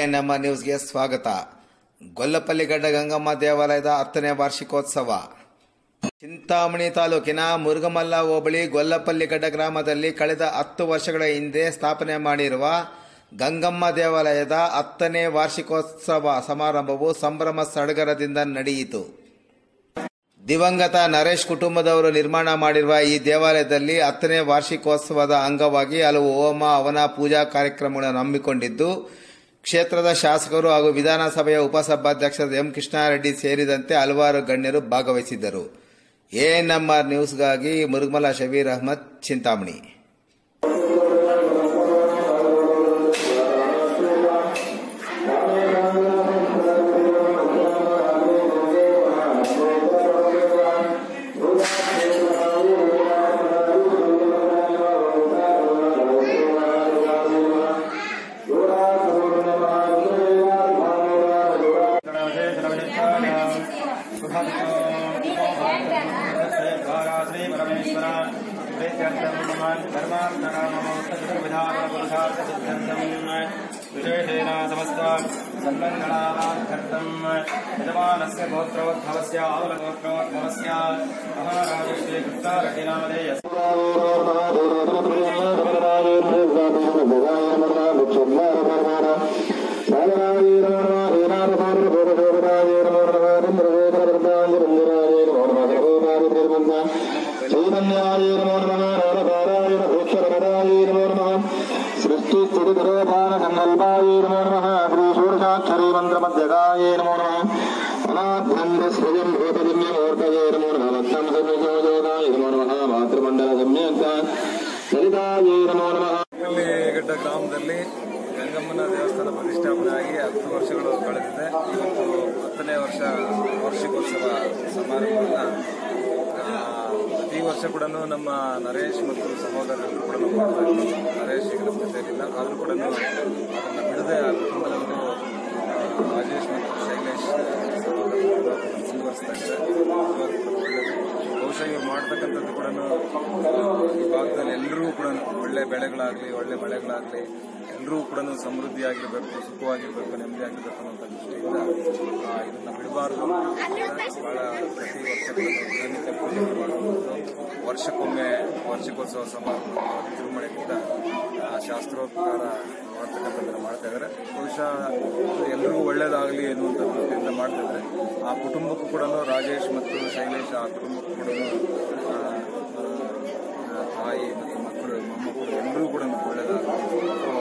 ನಮ್ಮ ನ್ಯೂಸ್ಗೆ ಸ್ವಾಗತ ಗೊಲ್ಲಪಲ್ಲಿಗಡ್ಡ ಗಂಗಮ್ಮ ದೇವಾಲಯದ ಹತ್ತನೇ ವಾರ್ಷಿಕೋತ್ಸವ ಚಿಂತಾಮಣಿ ತಾಲೂಕಿನ ಮುರುಗಮಲ್ಲ ಹೋಬಳಿ ಗೊಲ್ಲಪಲ್ಲಿಗಡ್ಡ ಗ್ರಾಮದಲ್ಲಿ ಕಳೆದ ಹತ್ತು ವರ್ಷಗಳ ಹಿಂದೆ ಸ್ಥಾಪನೆ ಮಾಡಿರುವ ಗಂಗಮ್ಮ ದೇವಾಲಯದ ಹತ್ತನೇ ವಾರ್ಷಿಕೋತ್ಸವ ಸಮಾರಂಭವು ಸಂಭ್ರಮ ಸಡಗರದಿಂದ ನಡೆಯಿತು ದಿವಂಗತ ನರೇಶ್ ಕುಟುಂಬದವರು ನಿರ್ಮಾಣ ಮಾಡಿರುವ ಈ ದೇವಾಲಯದಲ್ಲಿ ಹತ್ತನೇ ವಾರ್ಷಿಕೋತ್ಸವದ ಅಂಗವಾಗಿ ಹಲವು ಹೋಮ ಹವನ ಪೂಜಾ ಕಾರ್ಯಕ್ರಮಗಳನ್ನು ಹಮ್ಮಿಕೊಂಡಿದ್ದು ಕ್ಷೇತ್ರದ ಶಾಸಕರು ಹಾಗೂ ವಿಧಾನಸಭೆಯ ಉಪಸಭಾಧ್ಯಕ್ಷ ಎಂ ಕೃಷ್ಣಾರೆಡ್ಡಿ ಸೇರಿದಂತೆ ಹಲವಾರು ಗಣ್ಯರು ಭಾಗವಹಿಸಿದ್ದರು ಎಎನ್ಎಂಆರ್ ನ್ಯೂಸ್ಗಾಗಿ ಮುರುಗಮಲ ಶಬೀರ್ ಅಹಮದ್ ಚಿಂತಾಮಣಿ विशेषेण समस्त सन्मङ्गलानार्थम् यजमानस्य गोत्रोद्भवस्य आवलगोत्रोद्भवस्य महाराजश्री कृष्णारेड्डिनामधेयस्य సృష్టి స్థితి దురోధాన సంకల్పాయ నమో నమ శ్రీ షోడశాక్షరీ మంత్ర మధ్యగాయ నమో నమ అనాభ్యంత స్వయం భూతదిమ్యమూర్తయే నమో నమ భక్తం సమ్యయోగాయ నమో నమ మాతృమండల సమ్యక్ లలితాయే నమో నమ ಗಡ್ಡ ಗ್ರಾಮದಲ್ಲಿ ಗಂಗಮ್ಮನ ದೇವಸ್ಥಾನ ಪ್ರತಿಷ್ಠಾಪನೆ ಆಗಿ ಹತ್ತು ವರ್ಷಗಳು ಕಳೆದಿದೆ ಇವತ್ತು ಹತ್ತನೇ ವರ್ಷ ವಾರ್ಷಿಕೋತ್ಸವ ಸಮಾರಂಭವನ್ನು ಆ, ಪ್ರತಿ ವರ್ಷ ಕೂಡ ನಮ್ಮ ನರೇಶ್ ಮತ್ತು ಸಹೋದರರು ಕೂಡ ಮಾಡ್ತಾ ಇದ್ರು ನರೇಶ್ ಈಗ ನಮ್ಮ ಜೊತೆಲಿಲ್ಲ ಆದರೂ ಕೂಡ ಅದನ್ನು ಬಿಡದೆ ಆ ಕುಟುಂಬದವರು ಆ, ರಾಜೇಶ್ ಮತ್ತು ಶೈಲೇಶ್ ಸಹೋದರರು ಕೂಡ ಅದನ್ನ ಮುಂದುವರಿಸ್ತಾ ಇದ್ದಾರೆ ನಿಜವಾಗ್ಲೂ ಕೂಡ ಒಳ್ಳೆಯದು ಬಹುಶಃ ಇವ್ರು ಮಾಡ್ತಕ್ಕಂಥದ್ದು ಕೂಡ ಈ ಭಾಗದಲ್ಲಿ ಎಲ್ಲರೂ ಕೂಡ ಒಳ್ಳೆ ಬೆಳೆಗಳಾಗಲಿ ಒಳ್ಳೆ ಮಳೆಗಳಾಗಲಿ ಎಲ್ಲರೂ ಕೂಡ ಸಮೃದ್ಧಿಯಾಗಿರಬೇಕು ಸುಖವಾಗಿರಬೇಕು ನೆಮ್ಮದಿಯಾಗಿರಬೇಕು ಅನ್ನೋಂಥ ದೃಷ್ಟಿಯಿಂದ ಆ, ಇದನ್ನ ಬಿಡಬಾರ್ದು ಅಂತ ಬಹಳ ಪ್ರತಿ ವರ್ಷ ಕೂಡ ದೈನಿಕ ಪೂಜೆಗಳು ಮಾಡುವಂಥದ್ದು ವರ್ಷಕ್ಕೊಮ್ಮೆ ವಾರ್ಷಿಕೋತ್ಸವ ಸಮಾರಂಭ ತಿರುಮಳೆಯಿಂದ ಆ, ಶಾಸ್ತ್ರೋಪಕಾರ ಮಾಡ್ತಕ್ಕಂಥದ್ದನ್ನು ಮಾಡ್ತಾ ಇದ್ದಾರೆ ಬಹುಶಃ ಎಲ್ಲರಿಗೂ ಒಳ್ಳೇದಾಗಲಿ ಎನ್ನುವಂಥ ದೃಷ್ಟಿಯಿಂದ ಮಾಡ್ತಾ ಇದ್ದಾರೆ ಆ ಕುಟುಂಬಕ್ಕೂ ಕೂಡ ರಾಜೇಶ್ ಮತ್ತು ಶೈಲೇಶ್ ಆ ಕುಟುಂಬಕ್ಕೂ ಕೂಡ ತಾಯಿ ಮತ್ತು ಮಕ್ಕಳು ಮೊಮ್ಮಕ್ಕಳು ಎಲ್ಲರೂ ಕೂಡ ಒಳ್ಳೇದಾಗಲಿ